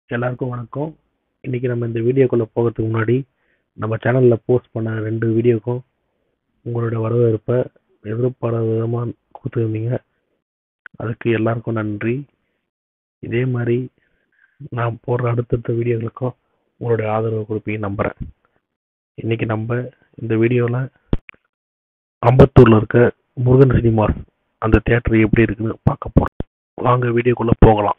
எல்லாருக்கும் வணக்கம் இன்னைக்கு நம்ம இந்த வீடியோக்குள்ள போகிறதுக்கு முன்னாடி நம்ம சேனல்ல போஸ்ட் பண்ண ரெண்டு வீடியோக்கும் உங்களோட வரவேற்பை எதிர்பாராத விதமாக கொடுத்துருந்தீங்க அதுக்கு எல்லாருக்கும் நன்றி இதே மாதிரி நான் போடுற அடுத்தடுத்த வீடியோகளுக்கும் உங்களுடைய ஆதரவு கொடுப்பீங்க நம்புகிறேன் இன்னைக்கு நம்ம இந்த வீடியோவில் அம்பத்தூரில் இருக்க முருகன் சினிமாஸ் அந்த தேட்டர் எப்படி இருக்குன்னு பார்க்க போகிறோம் வாங்க வீடியோக்குள்ளே போகலாம்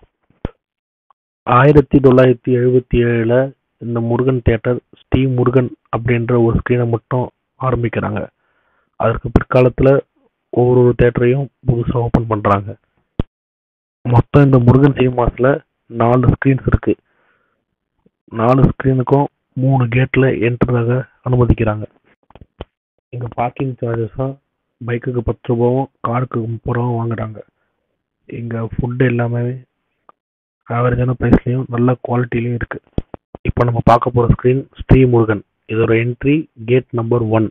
ஆயிரத்தி தொள்ளாயிரத்தி எழுபத்தி ஏழில் இந்த முருகன் தேட்டர் ஸ்ரீ முருகன் அப்படின்ற ஒரு ஸ்க்ரீனை மட்டும் ஆரம்பிக்கிறாங்க அதற்கு பிற்காலத்தில் ஒவ்வொரு ஒரு தேட்டரையும் புதுசாக ஓப்பன் பண்ணுறாங்க மொத்தம் இந்த முருகன் சினிமாஸில் நாலு ஸ்க்ரீன்ஸ் இருக்கு நாலு ஸ்க்ரீனுக்கும் மூணு கேட்டில் என்ட்ராக அனுமதிக்கிறாங்க இங்கே பார்க்கிங் சார்ஜஸாக பைக்குக்கு பத்து ரூபாவும் காருக்கு முப்பது ரூபாவும் வாங்குறாங்க இங்கே ஃபுட்டு எல்லாமே ஆவரேஜான ப்ரைஸ்லையும் நல்ல குவாலிட்டிலையும் இருக்குது இப்போ நம்ம பார்க்க போகிற ஸ்க்ரீன் ஸ்ரீ முருகன் இதோட என்ட்ரி கேட் நம்பர் ஒன்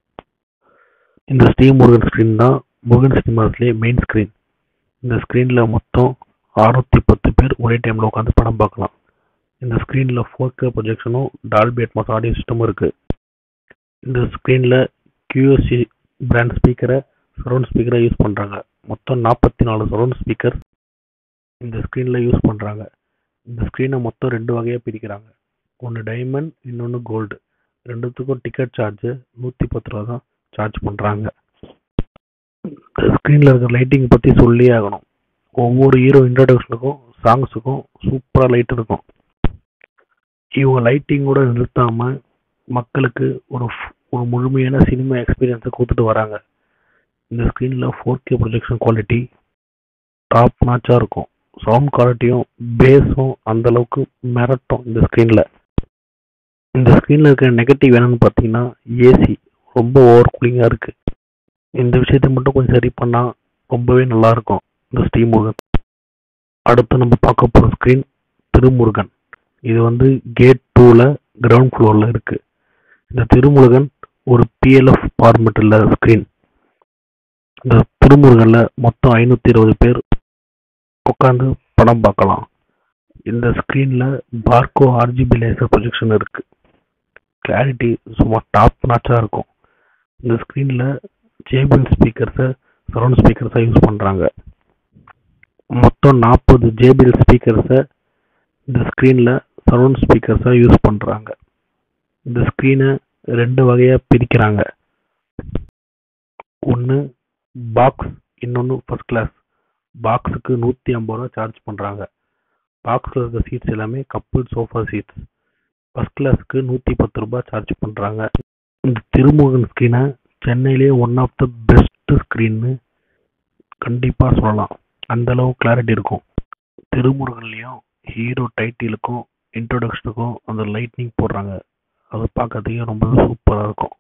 இந்த ஸ்ரீ முருகன் ஸ்க்ரீன் தான் முருகன் சினிமாஸ்லேயே மெயின் ஸ்க்ரீன் இந்த ஸ்க்ரீனில் மொத்தம் அறுநூத்தி பத்து பேர் ஒரே டைமில் உட்காந்து படம் பார்க்கலாம் இந்த ஸ்க்ரீனில் ஃபோர் கே ப்ரொஜெக்ஷனும் டால்பி அட்மாஸ் ஆடியோ சிஸ்டமும் இருக்குது இந்த ஸ்க்ரீனில் கியூஎஸ்சி பிராண்ட் ஸ்பீக்கரை சரௌண்ட் ஸ்பீக்கரை யூஸ் பண்ணுறாங்க மொத்தம் நாற்பத்தி நாலு சரௌண்ட் ஸ்பீக்கர் இந்த ஸ்க்ரீனில் யூஸ் பண்ணுறாங்க இந்த ஸ்க்ரீனை மொத்தம் ரெண்டு வகையாக பிரிக்கிறாங்க ஒன்று டைமண்ட் இன்னொன்று கோல்டு ரெண்டுத்துக்கும் டிக்கெட் சார்ஜு நூற்றி பத்து ரூபா தான் சார்ஜ் பண்ணுறாங்க ஸ்க்ரீனில் இருக்கிற லைட்டிங் பற்றி சொல்லியே ஆகணும் ஒவ்வொரு ஹீரோ இன்ட்ரடக்ஷனுக்கும் சாங்ஸுக்கும் சூப்பராக லைட் இருக்கும் இவங்க லைட்டிங்கோட நிறுத்தாமல் மக்களுக்கு ஒரு ஒரு முழுமையான சினிமா எக்ஸ்பீரியன்ஸை கொடுத்துட்டு வராங்க இந்த ஸ்க்ரீனில் four K projection quality top நாச்சாக இருக்கும் சவுண்ட் குவாலிட்டியும் பேஸும் அந்த அளவுக்கு மிரட்டும் இந்த ஸ்க்ரீனில் இந்த ஸ்க்ரீனில் இருக்கிற நெகட்டிவ் என்னன்னு பார்த்தீங்கன்னா ஏசி ரொம்ப ஓவர் கூலிங்காக இருக்குது இந்த விஷயத்தை மட்டும் கொஞ்சம் சரி பண்ணால் ரொம்பவே நல்லா இருக்கும் இந்த ஸ்ரீ முருகன் அடுத்து நம்ம பார்க்க போகிற ஸ்க்ரீன் திருமுருகன் இது வந்து கேட் டூவில் கிரவுண்ட் ஃப்ளோரில் இருக்குது இந்த திருமுருகன் ஒரு பிஎல்எஃப் ஃபார்மெட்டில் ஸ்க்ரீன் இந்த திருமுருகனில் மொத்தம் ஐநூற்றி இருபது பேர் உட்காந்து படம் பார்க்கலாம் இந்த ஸ்க்ரீனில் பார்க்கோ ஆர்ஜிபி லேசர் ப்ரொஜெக்ஷன் இருக்குது கிளாரிட்டி சும்மா டாப் நாச்சாக இருக்கும் இந்த ஸ்க்ரீனில் ஜேபிஎல் ஸ்பீக்கர்ஸை சரௌண்ட் ஸ்பீக்கர்ஸாக யூஸ் பண்ணுறாங்க மொத்தம் நாற்பது ஜேபிஎல் ஸ்பீக்கர்ஸை இந்த ஸ்க்ரீனில் சரௌண்ட் ஸ்பீக்கர்ஸாக யூஸ் பண்ணுறாங்க இந்த ஸ்க்ரீனை ரெண்டு வகையாக பிரிக்கிறாங்க ஒன்று பாக்ஸ் இன்னொன்று ஃபஸ்ட் கிளாஸ் பாக்ஸுக்கு நூற்றி ஐம்பது ரூபா சார்ஜ் பண்ணுறாங்க பாக்ஸில் இருக்க சீட்ஸ் எல்லாமே கப்புள் சோஃபா சீட்ஸ் ஃபஸ்ட் கிளாஸ்க்கு நூற்றி பத்து ரூபாய் சார்ஜ் பண்ணுறாங்க இந்த திருமுருகன் ஸ்க்ரீனை சென்னையிலேயே ஒன் ஆஃப் த பெஸ்ட் ஸ்க்ரீன்னு கண்டிப்பாக சொல்லலாம் அந்த அளவு கிளாரிட்டி இருக்கும் திருமுருகன்லேயும் ஹீரோ டைட்டிலுக்கும் இன்ட்ரோடக்ஷனுக்கும் அந்த லைட்னிங் போடுறாங்க அது பார்க்கறதுக்கே ரொம்ப சூப்பராக இருக்கும்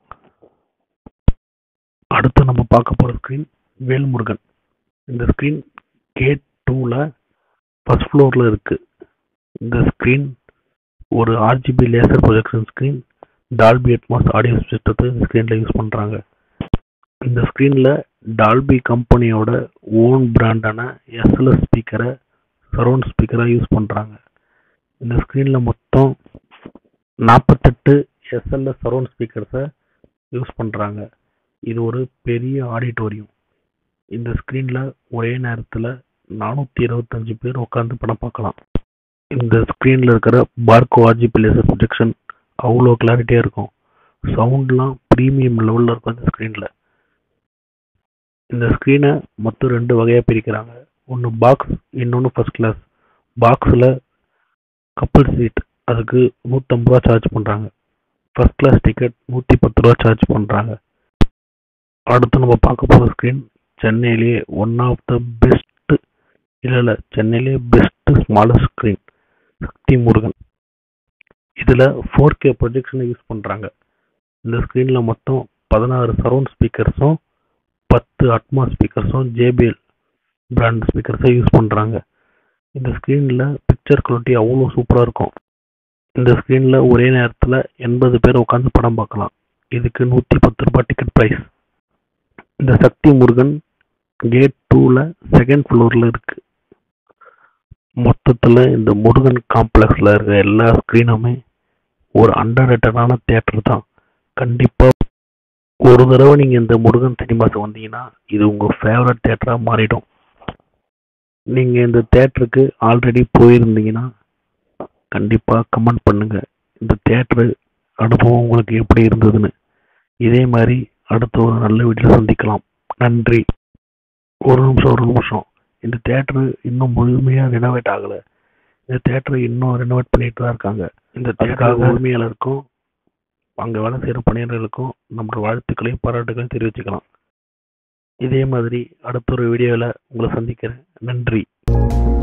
அடுத்து நம்ம பார்க்க போகிற ஸ்க்ரீன் வேல்முருகன் இந்த ஸ்க்ரீன் கேட் டூவில் ஃபஸ்ட் ஃப்ளோரில் இருக்குது இந்த ஸ்க்ரீன் ஒரு RGB laser projection screen Dolby Atmos audio சிஸ்டத்தை இந்த ஸ்க்ரீனில் யூஸ் பண்ணுறாங்க இந்த ஸ்க்ரீனில் டால்பி கம்பெனியோட ஓன் பிராண்டான எஸ்எல்எஸ் ஸ்பீக்கரை சரௌண்ட் ஸ்பீக்கராக யூஸ் பண்ணுறாங்க இந்த ஸ்க்ரீனில் மொத்தம் நாற்பத்தெட்டு எஸ்எல்எஸ் சரௌண்ட் ஸ்பீக்கர்ஸை யூஸ் பண்ணுறாங்க இது ஒரு பெரிய ஆடிட்டோரியம் இந்த ஸ்க்ரீனில் ஒரே நேரத்தில் நானூற்றி இருபத்தஞ்சு பேர் உட்காந்து படம் பார்க்கலாம் இந்த ஸ்க்ரீனில் இருக்கிற பார்க்கோ ஆர்ஜிபி லேசர் ப்ரொஜெக்ஷன் அவ்வளோ கிளாரிட்டியாக இருக்கும் சவுண்ட்லாம் ப்ரீமியம் லெவலில் இருக்கும் இந்த ஸ்க்ரீனில் இந்த ஸ்க்ரீனை மொத்தம் ரெண்டு வகையாக பிரிக்கிறாங்க ஒன்று பாக்ஸ் இன்னொன்று ஃபஸ்ட் கிளாஸ் பாக்ஸில் கப்புள் சீட் அதுக்கு நூற்றம்பது ரூபா சார்ஜ் பண்ணுறாங்க ஃபஸ்ட் கிளாஸ் டிக்கெட் நூற்றி பத்து ரூபா சார்ஜ் பண்ணுறாங்க அடுத்து நம்ம பார்க்க போகிற ஸ்க்ரீன் சென்னையிலேயே ஒன் ஆஃப் த பெஸ்ட்டு இல்லை இல்லை சென்னையிலேயே best smallest screen Sakthi Murugan இதில் ஃபோர் கே ப்ரொஜெக்ஷனை யூஸ் பண்ணுறாங்க இந்த ஸ்க்ரீனில் மொத்தம் பதினாறு சரௌண்ட் ஸ்பீக்கர்ஸும் பத்து அட்மா ஸ்பீக்கர்ஸும் ஜேபிஎல் பிராண்ட் ஸ்பீக்கர்ஸை யூஸ் பண்ணுறாங்க இந்த ஸ்க்ரீனில் பிக்சர் குவாலிட்டி அவ்வளோ சூப்பராக இருக்கும் இந்த ஸ்க்ரீனில் ஒரே நேரத்தில் எண்பது பேர் உட்காந்து படம் பார்க்கலாம் இதுக்கு நூற்றி பத்து ரூபாய் டிக்கெட் ப்ரைஸ் இந்த சக்தி முருகன் கேட் டூவில் செகண்ட் ஃப்ளோரில் இருக்குது மொத்தத்தில் இந்த முருகன் காம்ப்ளெக்ஸில் இருக்க எல்லா ஸ்க்ரீனுமே ஒரு அண்டர் ரேட்டடான தேட்டர் தான் கண்டிப்பாக ஒரு தடவை நீங்கள் இந்த முருகன் சினிமாஸ் வந்தீங்கன்னா இது உங்கள் ஃபேவரட் தேட்டராக மாறிடும் நீங்கள் இந்த தேட்டருக்கு ஆல்ரெடி போயிருந்தீங்கன்னா கண்டிப்பாக கமெண்ட் பண்ணுங்கள் இந்த தேட்டரு அனுபவம் உங்களுக்கு எப்படி இருந்ததுன்னு இதே மாதிரி அடுத்த ஒரு நல்ல வீட்டில் சந்திக்கலாம் நன்றி ஒரு நிமிஷம் ஒரு நிமிஷம் இந்த தேட்டரு இன்னும் முழுமையாக ரெனோவேட் ஆகலை இந்த தேட்டரை இன்னும் ரெனோவேட் பண்ணிட்டு தான் இருக்காங்க இந்த தேட்டர் உரிமையாளருக்கும் அங்கே வேலை செய்கிற பணியாளர்களுக்கும் நம்மளோட வாழ்த்துக்களையும் பாராட்டுகளையும் தெரிவிச்சுக்கலாம் இதே மாதிரி அடுத்த ஒரு வீடியோவில் உங்களை சந்திக்கிறேன் நன்றி